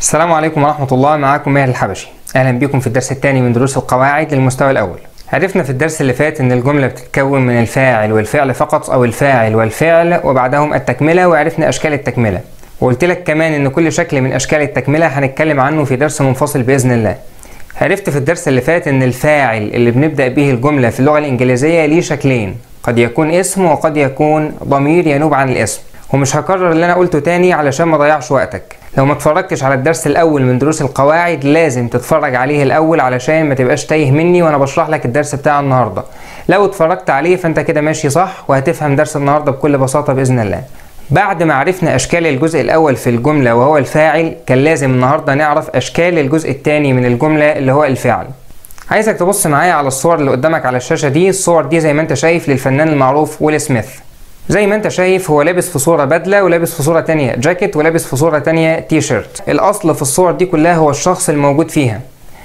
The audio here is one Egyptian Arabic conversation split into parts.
السلام عليكم ورحمة الله معاكم ماهر الحبشي أهلا بكم في الدرس الثاني من دروس القواعد للمستوى الأول عرفنا في الدرس اللي فات إن الجملة بتتكون من الفاعل والفعل فقط أو الفاعل والفعل وبعدهم التكملة وعرفنا أشكال التكملة وقلت لك كمان إن كل شكل من أشكال التكملة هنتكلم عنه في درس منفصل بإذن الله عرفت في الدرس اللي فات إن الفاعل اللي بنبدأ به الجملة في اللغة الإنجليزية ليه شكلين قد يكون اسم وقد يكون ضمير ينوب عن الاسم ومش هكرر اللي انا قلته تاني علشان ما ضيعش وقتك لو ما اتفرجتش على الدرس الاول من دروس القواعد لازم تتفرج عليه الاول علشان ما تبقاش تايه مني وانا بشرح لك الدرس بتاع النهارده لو اتفرجت عليه فانت كده ماشي صح وهتفهم درس النهارده بكل بساطه باذن الله بعد ما عرفنا اشكال الجزء الاول في الجمله وهو الفاعل كان لازم النهارده نعرف اشكال الجزء الثاني من الجمله اللي هو الفعل عايزك تبص معايا على الصور اللي قدامك على الشاشه دي الصور دي زي ما انت شايف للفنان المعروف ويل سميث زي ما انت شايف هو لابس في صورة بدلة ولابس في صورة تانية جاكيت ولابس في صورة تانية تي شيرت الأصل في الصور دي كلها هو الشخص الموجود فيها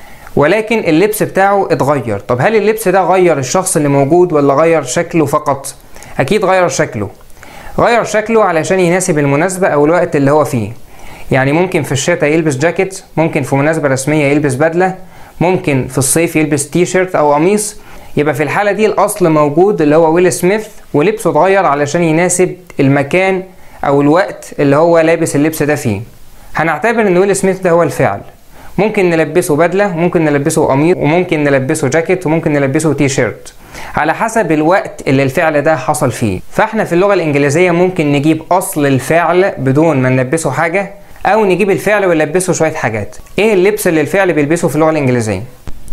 ولكن اللبس بتاعه اتغير طب هل اللبس ده غير الشخص اللي موجود ولا غير شكله فقط أكيد غير شكله غير شكله علشان يناسب المناسبة أو الوقت اللي هو فيه يعني ممكن في الشتاء يلبس جاكيت ممكن في مناسبة رسمية يلبس بدلة ممكن في الصيف يلبس تي شيرت أو قميص يبقى في الحالة دي الأصل موجود اللي هو ويل سميث ولبسه اتغير علشان يناسب المكان أو الوقت اللي هو لابس اللبس ده فيه هنعتبر إن ويل سميث ده هو الفعل ممكن نلبسه بدلة ممكن نلبسه قميص وممكن نلبسه جاكيت وممكن نلبسه تي شيرت على حسب الوقت اللي الفعل ده حصل فيه فاحنا في اللغة الإنجليزية ممكن نجيب أصل الفعل بدون ما نلبسه حاجة أو نجيب الفعل ونلبسه شوية حاجات إيه اللبس اللي الفعل بيلبسه في اللغة الإنجليزية؟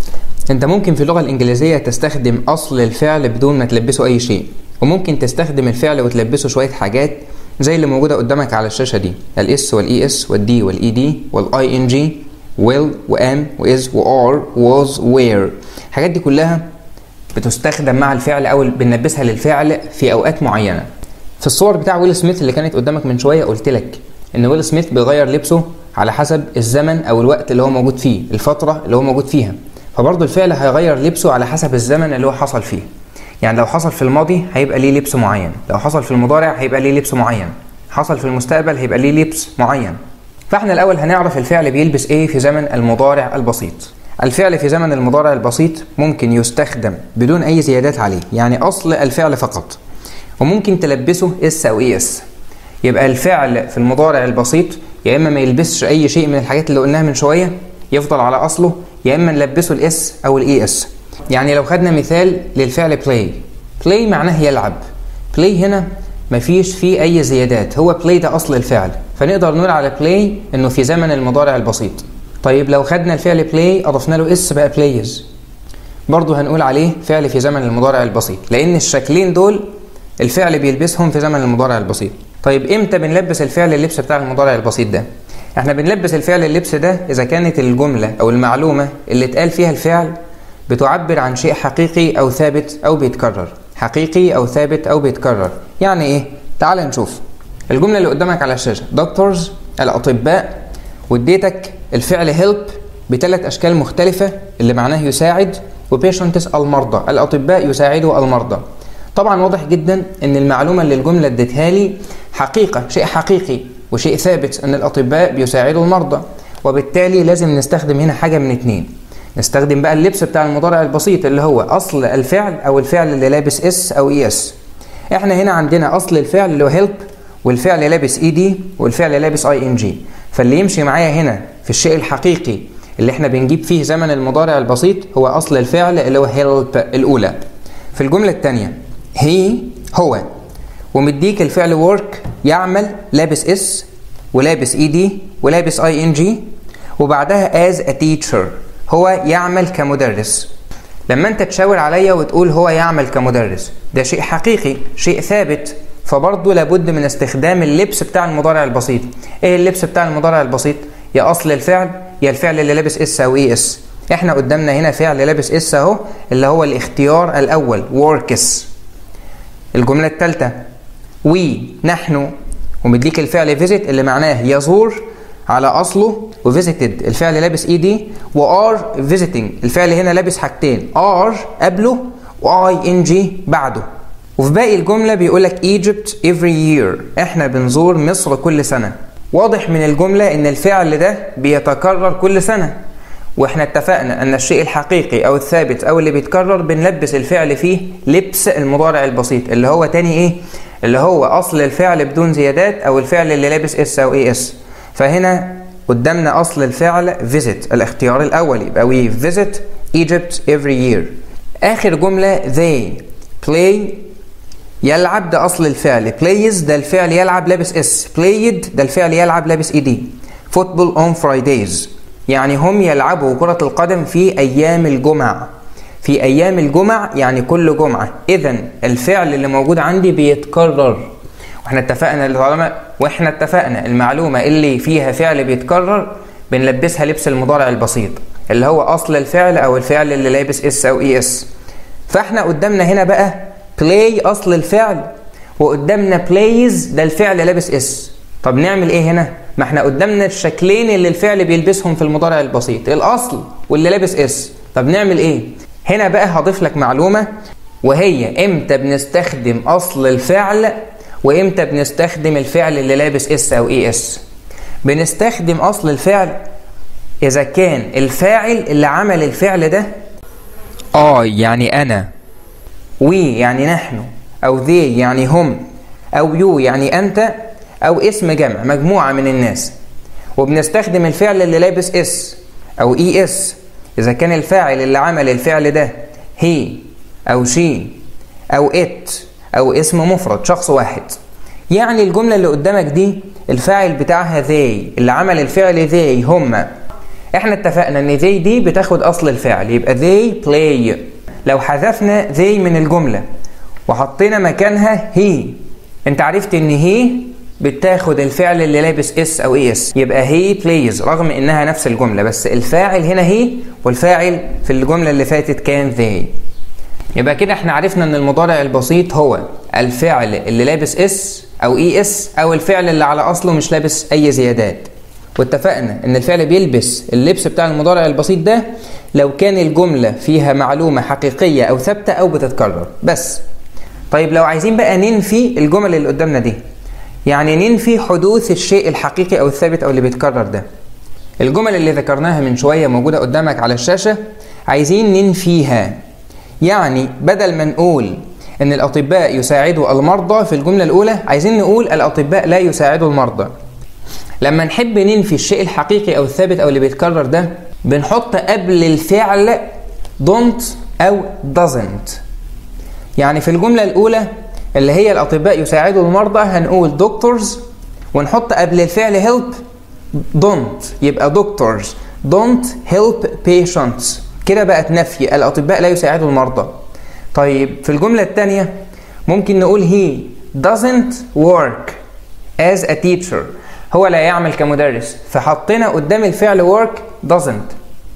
انت ممكن في اللغة الانجليزية تستخدم اصل الفعل بدون ما تلبسه اي شيء وممكن تستخدم الفعل وتلبسه شوية حاجات زي اللي موجودة قدامك على الشاشة دي الاس والاي اس والدي والاي دي والاي ان جي will وام واز وار was where الحاجات دي كلها بتستخدم مع الفعل او بنلبسها للفعل في اوقات معينة في الصور بتاع ويل سميث اللي كانت قدامك من شوية قلت لك ان ويل سميث بيغير لبسه على حسب الزمن او الوقت اللي هو موجود فيه الفترة اللي هو موجود فيها فبرضه الفعل هيغير لبسه على حسب الزمن اللي هو حصل فيه يعني لو حصل في الماضي هيبقى ليه لبس معين لو حصل في المضارع هيبقى ليه لبس معين حصل في المستقبل هيبقى ليه لبس معين فاحنا الاول هنعرف الفعل بيلبس ايه في زمن المضارع البسيط الفعل في زمن المضارع البسيط ممكن يستخدم بدون اي زيادات عليه يعني اصل الفعل فقط وممكن تلبسه اس او اي اس يبقى الفعل في المضارع البسيط يا اما ما يلبسش اي شيء من الحاجات اللي قلناها من شويه يفضل على اصله يا اما نلبسه الاس او الاي اس يعني لو خدنا مثال للفعل بلاي بلاي معناه يلعب بلاي هنا مفيش فيه اي زيادات هو بلاي ده اصل الفعل فنقدر نقول على بلاي انه في زمن المضارع البسيط طيب لو خدنا الفعل بلاي اضفنا له اس بقى بلايز برضه هنقول عليه فعل في زمن المضارع البسيط لان الشكلين دول الفعل بيلبسهم في زمن المضارع البسيط طيب امتى بنلبس الفعل اللبس بتاع المضارع البسيط ده احنا بنلبس الفعل اللبس ده اذا كانت الجمله او المعلومه اللي اتقال فيها الفعل بتعبر عن شيء حقيقي او ثابت او بيتكرر حقيقي او ثابت او بيتكرر يعني ايه تعال نشوف الجمله اللي قدامك على الشاشه دكتورز الاطباء واديتك الفعل هيلب بثلاث اشكال مختلفه اللي معناه يساعد وبيشنتس المرضى الاطباء يساعدوا المرضى طبعا واضح جدا ان المعلومه اللي الجمله اديتها لي حقيقه شيء حقيقي وشيء ثابت ان الاطباء بيساعدوا المرضى وبالتالي لازم نستخدم هنا حاجه من اتنين نستخدم بقى اللبس بتاع المضارع البسيط اللي هو اصل الفعل او الفعل اللي لابس اس او اي اس احنا هنا عندنا اصل الفعل اللي هو هيلب والفعل لابس اي دي والفعل لابس اي ان جي فاللي يمشي معايا هنا في الشيء الحقيقي اللي احنا بنجيب فيه زمن المضارع البسيط هو اصل الفعل اللي هو هيلب الاولى في الجمله الثانيه هي هو ومديك الفعل work يعمل لابس اس ولابس اي دي ولابس اي ان جي وبعدها as a teacher هو يعمل كمدرس لما انت تشاور عليا وتقول هو يعمل كمدرس ده شيء حقيقي شيء ثابت فبرضه لابد من استخدام اللبس بتاع المضارع البسيط ايه اللبس بتاع المضارع البسيط يا اصل الفعل يا الفعل اللي لابس اس او اي اس احنا قدامنا هنا فعل لابس اس اهو اللي هو الاختيار الاول works الجمله الثالثه وي نحن ومديك الفعل فيزيت اللي معناه يزور على اصله وفيزيتد الفعل لابس اي دي وار فيزيتنج الفعل هنا لابس حاجتين ار قبله واي ان جي بعده وفي باقي الجمله بيقول لك ايجيبت every year احنا بنزور مصر كل سنه واضح من الجملة ان الفعل ده بيتكرر كل سنة واحنا اتفقنا ان الشيء الحقيقي او الثابت او اللي بيتكرر بنلبس الفعل فيه لبس المضارع البسيط اللي هو تاني ايه اللي هو اصل الفعل بدون زيادات او الفعل اللي لابس اس او اي اس فهنا قدامنا اصل الفعل visit الاختيار الاول يبقى we visit Egypt every year اخر جملة they play يلعب ده اصل الفعل plays ده الفعل يلعب لابس اس played ده الفعل يلعب لابس اي دي football on Fridays يعني هم يلعبوا كرة القدم في ايام الجمع في ايام الجمع يعني كل جمعة اذا الفعل اللي موجود عندي بيتكرر واحنا اتفقنا طالما واحنا اتفقنا المعلومة اللي فيها فعل بيتكرر بنلبسها لبس المضارع البسيط اللي هو اصل الفعل او الفعل اللي لابس اس او اي اس فاحنا قدامنا هنا بقى play اصل الفعل وقدامنا plays ده الفعل لابس اس طب نعمل ايه هنا ما احنا قدامنا الشكلين اللي الفعل بيلبسهم في المضارع البسيط الاصل واللي لابس اس طب نعمل ايه هنا بقى هضيف لك معلومة وهي امتى بنستخدم اصل الفعل وامتى بنستخدم الفعل اللي لابس اس او اي اس بنستخدم اصل الفعل اذا كان الفاعل اللي عمل الفعل ده اه يعني انا وي يعني نحن او ذي يعني هم او يو يعني انت او اسم جمع مجموعه من الناس وبنستخدم الفعل اللي لابس اس او اي اس اذا كان الفاعل اللي عمل الفعل ده هي او شي او ات او اسم مفرد شخص واحد يعني الجمله اللي قدامك دي الفاعل بتاعها they اللي عمل الفعل they هم احنا اتفقنا ان they دي بتاخد اصل الفعل يبقى they play لو حذفنا they من الجمله وحطينا مكانها he انت عرفت ان هي بتاخد الفعل اللي لابس اس او اي اس يبقى هي بلايز رغم انها نفس الجمله بس الفاعل هنا هي والفاعل في الجمله اللي فاتت كان they يبقى كده احنا عرفنا ان المضارع البسيط هو الفعل اللي لابس اس او اي اس او الفعل اللي على اصله مش لابس اي زيادات واتفقنا ان الفعل بيلبس اللبس بتاع المضارع البسيط ده لو كان الجملة فيها معلومة حقيقية او ثابتة او بتتكرر بس طيب لو عايزين بقى ننفي الجمل اللي قدامنا دي يعني ننفي حدوث الشيء الحقيقي او الثابت او اللي بيتكرر ده الجمل اللي ذكرناها من شوية موجودة قدامك على الشاشة عايزين ننفيها يعني بدل ما نقول ان الاطباء يساعدوا المرضى في الجمله الاولى عايزين نقول الاطباء لا يساعدوا المرضى لما نحب ننفي الشيء الحقيقي او الثابت او اللي بيتكرر ده بنحط قبل الفعل don't او doesn't يعني في الجمله الاولى اللي هي الاطباء يساعدوا المرضى هنقول doctors ونحط قبل الفعل help don't يبقى doctors don't help patients كده بقت نفي الاطباء لا يساعدوا المرضى طيب في الجمله الثانيه ممكن نقول he doesn't work as a teacher هو لا يعمل كمدرس فحطينا قدام الفعل work doesn't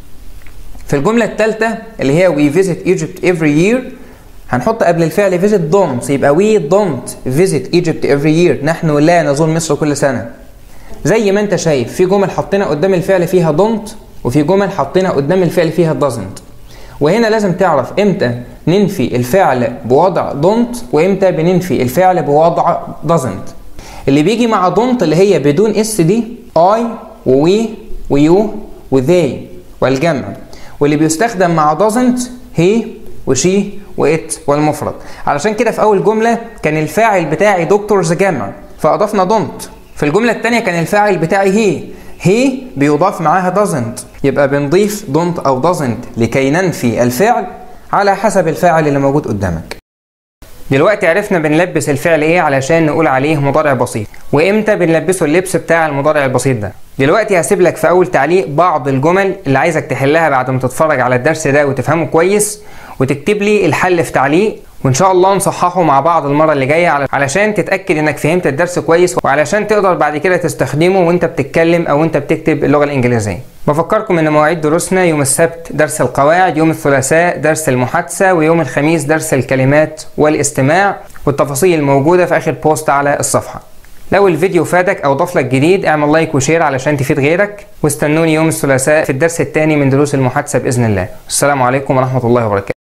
في الجمله الثالثه اللي هي we visit Egypt every year هنحط قبل الفعل visit don't يبقى we don't visit Egypt every year نحن لا نزور مصر كل سنه زي ما انت شايف في جمل حطينا قدام الفعل فيها don't وفي جمل حطينا قدام الفعل فيها doesn't وهنا لازم تعرف امتى ننفي الفعل بوضع don't وامتى بننفي الفعل بوضع doesn't اللي بيجي مع don't اللي هي بدون اس دي I ووي ويو وذي والجمع واللي بيستخدم مع doesn't هي وشي وات والمفرد علشان كده في اول جمله كان الفاعل بتاعي دكتورز جمع فاضفنا don't في الجمله الثانيه كان الفاعل بتاعي هي هي بيضاف معاها doesn't يبقى بنضيف don't أو doesn't لكي ننفي الفعل على حسب الفاعل اللي موجود قدامك دلوقتي عرفنا بنلبس الفعل ايه علشان نقول عليه مضارع بسيط وامتى بنلبسه اللبس بتاع المضارع البسيط ده دلوقتي هسيب لك في اول تعليق بعض الجمل اللي عايزك تحلها بعد ما تتفرج على الدرس ده وتفهمه كويس وتكتب لي الحل في تعليق وان شاء الله نصححه مع بعض المره اللي جايه علشان تتاكد انك فهمت الدرس كويس وعلشان تقدر بعد كده تستخدمه وانت بتتكلم او انت بتكتب اللغه الانجليزيه بفكركم ان مواعيد دروسنا يوم السبت درس القواعد يوم الثلاثاء درس المحادثه ويوم الخميس درس الكلمات والاستماع والتفاصيل موجوده في اخر بوست على الصفحه لو الفيديو فادك او ضاف لك جديد اعمل لايك وشير علشان تفيد غيرك واستنوني يوم الثلاثاء في الدرس الثاني من دروس المحادثه باذن الله السلام عليكم ورحمه الله وبركاته